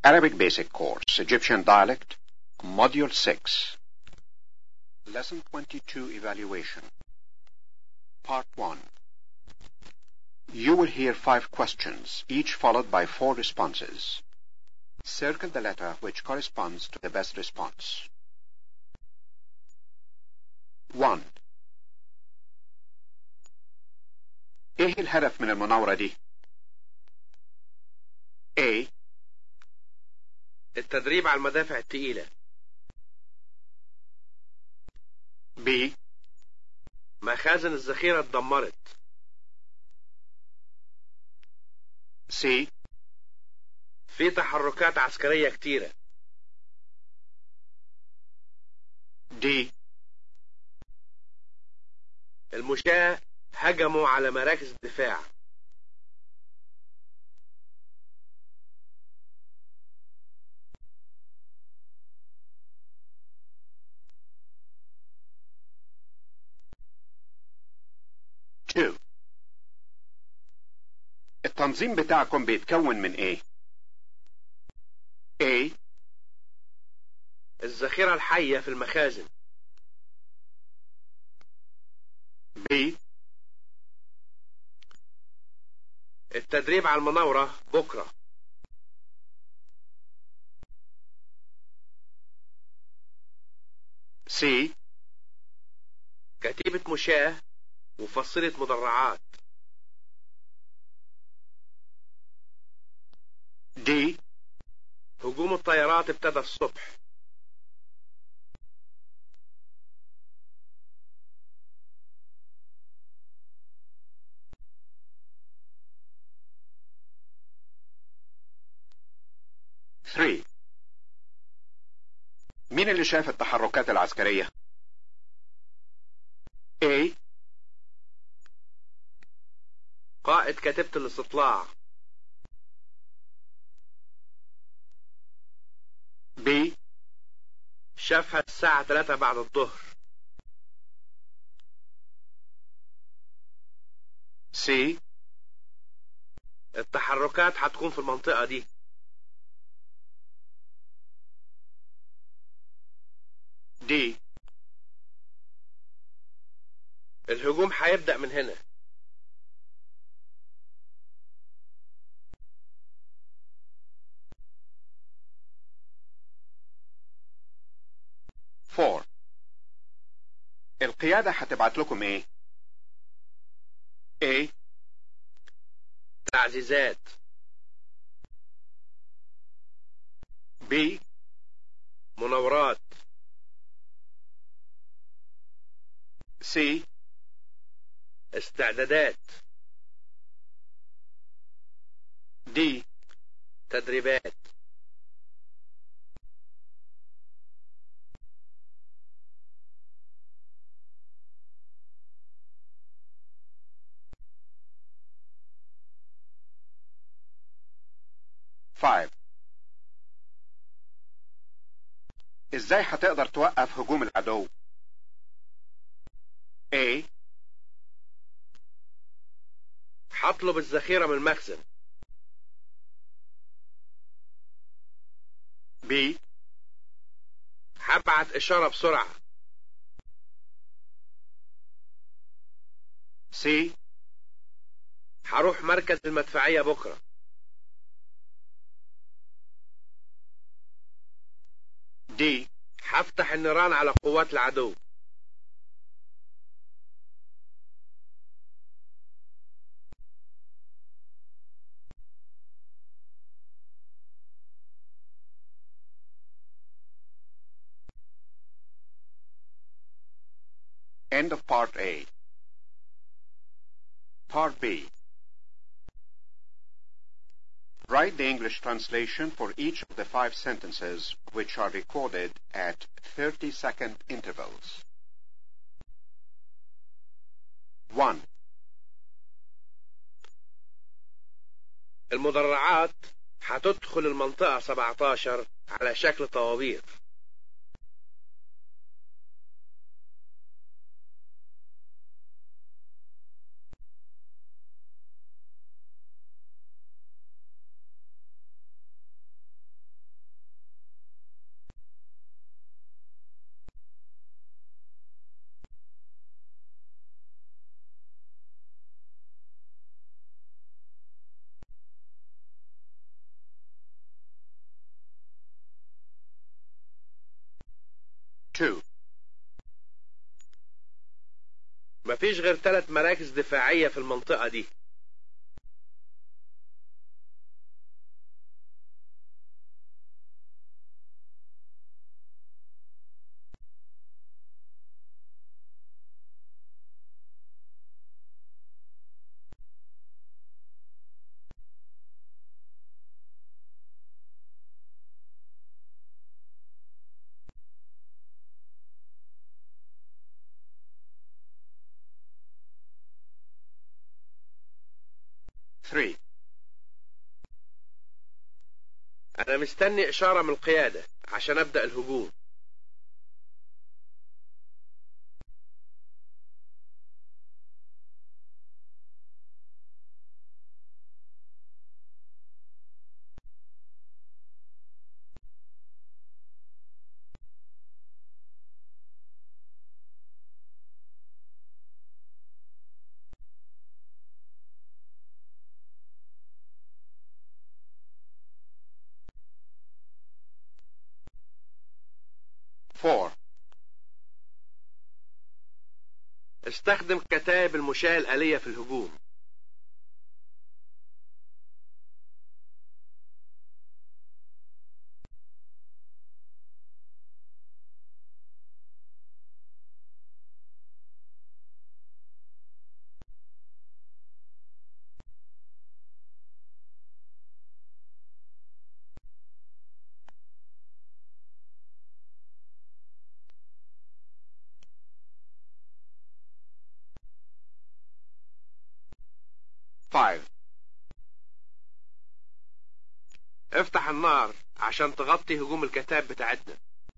Arabic Basic Course, Egyptian Dialect, Module 6. Lesson 22 Evaluation. Part 1. You will hear five questions, each followed by four responses. Circle the letter which corresponds to the best response. 1. ايه الهدف من المناورة دي؟ A. التدريب على المدافع التقيلة B. مخازن الذخيرة اتدمرت C. في تحركات عسكرية كتيرة D. المشاة هجموا على مراكز الدفاع Two. التنظيم بتاعكم بيتكون من ايه؟ A. الذخيرة الحية في المخازن B. التدريب على المناورة بكرة C. كتيبة مشاة وفصيلة مدرعات D. هجوم الطيارات ابتدى الصبح Three. مين اللي شاف التحركات العسكرية؟ A. قائد كتيبة الاستطلاع B. شافها الساعة 3 بعد الظهر C. التحركات هتكون في المنطقة دي D. الهجوم هيبدأ من هنا Four. القيادة هتبعت لكم ايه؟ A. تعزيزات B. مناورات C. استعدادات D. تدريبات Five. ازاي هتقدر توقف هجوم العدو؟ A. هطلب الذخيرة من المخزن B. هبعت إشارة بسرعة C. هروح مركز المدفعية بكرة D. هفتح النيران على قوات العدو End of Part A. Part B. Write the English translation for each of the five sentences which are recorded at 30 second intervals. 1. المدرعات هتدخل المنطقة 17 على شكل طوابير 2. مفيش غير ثلاث مراكز دفاعية في المنطقة دي Three. أنا مستني إشارة من القيادة عشان أبدأ الهجوم Four. استخدم كتائب المشاة الآلية في الهجوم Five. افتح النار عشان تغطي هجوم الكتائب بتاعتنا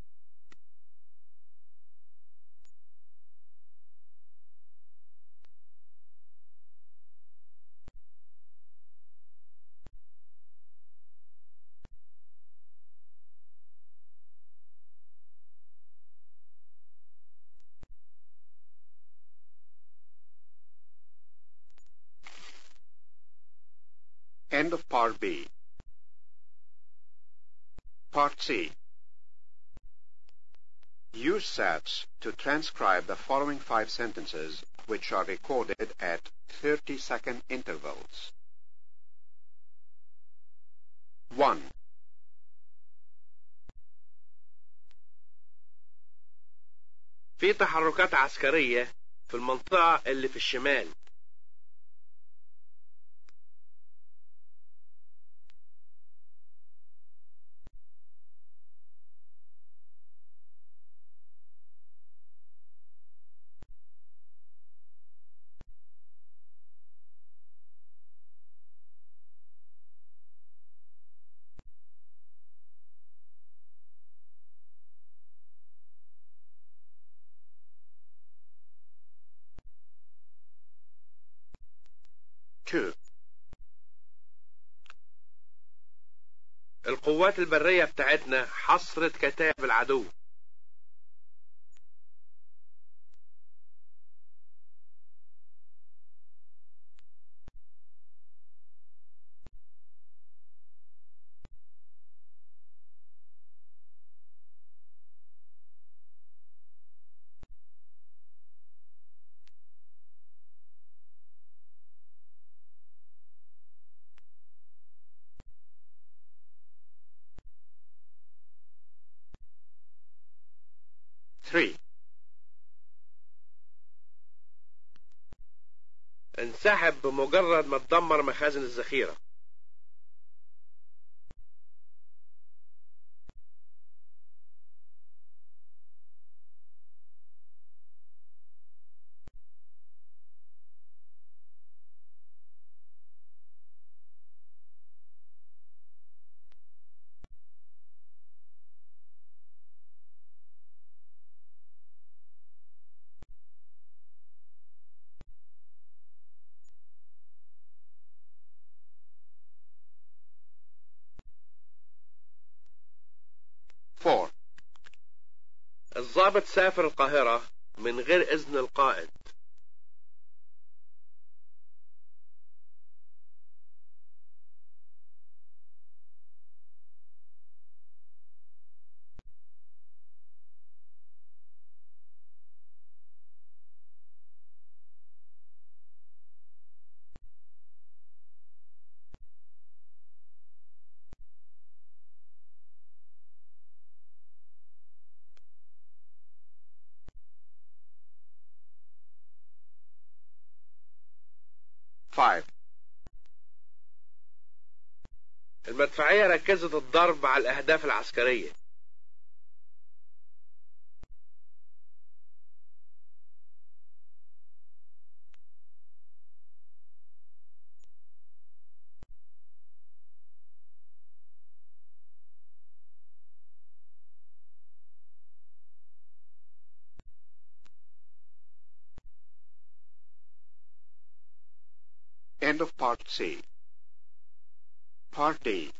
End of Part B. Part C. Use SATs to transcribe the following five sentences which are recorded at 30-second intervals. 1. في تحركات عسكرية في المنطقة اللي في الشمال Two. القوات البرية بتاعتنا حصرت كتائب العدو Three. انسحب بمجرد ما تدمر مخازن الذخيرة Four. الضابط سافر القاهرة من غير إذن القائد 5. المدفعية ركزت الضرب على الأهداف العسكرية End of Part C. Part D.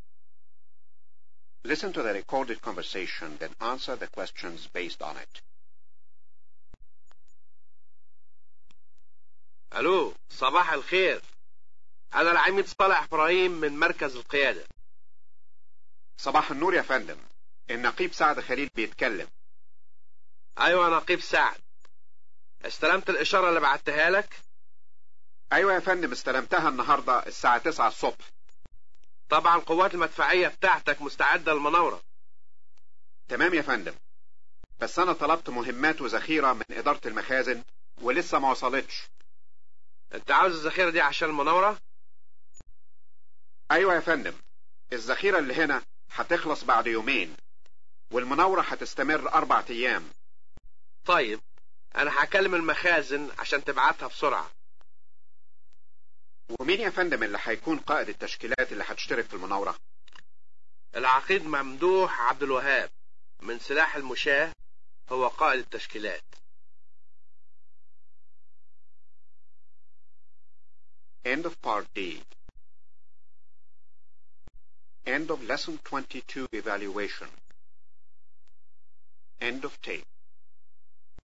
Listen to the recorded conversation, then answer the questions based on it. ألو صباح الخير أنا العميد صالح إبراهيم من مركز القيادة صباح النور يا فندم النقيب سعد خليل بيتكلم أيوة نقيب سعد استلمت الإشارة اللي بعتها لك أيوة يا فندم استلمتها النهاردة الساعة 9 الصبح طبعا قوات المدفعية بتاعتك مستعدة للمناورة تمام يا فندم بس أنا طلبت مهمات وذخيرة من إدارة المخازن ولسه ما وصلتش أنت عاوز الذخيرة دي عشان المناورة أيوة يا فندم الذخيرة اللي هنا هتخلص بعد يومين والمناورة هتستمر أربع أيام طيب أنا هكلم المخازن عشان تبعتها بسرعة ومين يا فندم اللي هيكون قائد التشكيلات اللي هتشترك في المناورة العقيد ممدوح عبد الوهاب من سلاح المشاة هو قائد التشكيلات End of Part D. End of Lesson 22 Evaluation. End of tape.